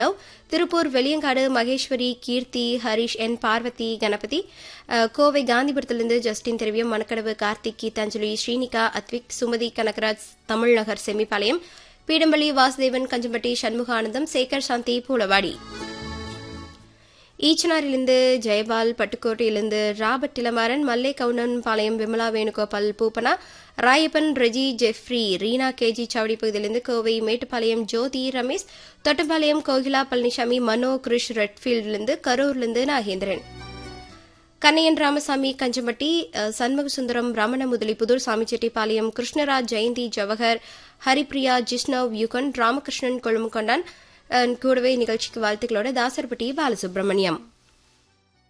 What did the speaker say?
Tiruppur Veliyangadu Maheswari Keerthi Harish N Parvathi Ganapathi அஹ், கோவை காந்திபுரத்திலிருந்து Justin Dhiraviyam Manakkadavu Karthik Geethanjali Srinika Adhvik Sumathi Kanagaraj Tamilnagar Semipalayam Peedampalli Vasudevan Kanjampatti Shanmuganandam Sekar Shanthi Poolavadi ஈச்சனாரிலிருந்து ஜெயபால் பட்டுக்கோட்டையிலிருந்து Robert Ilamaran Mallai Kavunan Palayam Vimala Venugopal Poopana Rayappan Reji Jeffrey Reena KG Chavadi பகுதியிலிருந்து கோவை மேட்டுப்பாளையம் ஜோதி ரமேஷ் தொட்டம்பாளையம் கோகிலா பழனிசாமி மனோ கிருஷ் ரெட்ஃபீல்டிலிருந்து கரூர்லிருந்து நாகேந்திரன் கண்ணையன் ராமசாமி கஞ்சம்பட்டி அஹ், சண்முகசுந்தரம் ரமண முதலி புதூர் சாமிச்செட்டிப்பாளையம் கிருஷ்ணராஜ் ஜெயந்தி ஜவஹர் ஹரிப்ரியா ஜிஷ்ணவ் யுகன் ராமகிருஷ்ணன் கொழும்புகொண்டான் அஹ், கூடவே நிகழ்ச்சிக்கு வாழ்த்துக்களோட தாசர்பட்டி பாலசுப்ரமணியம்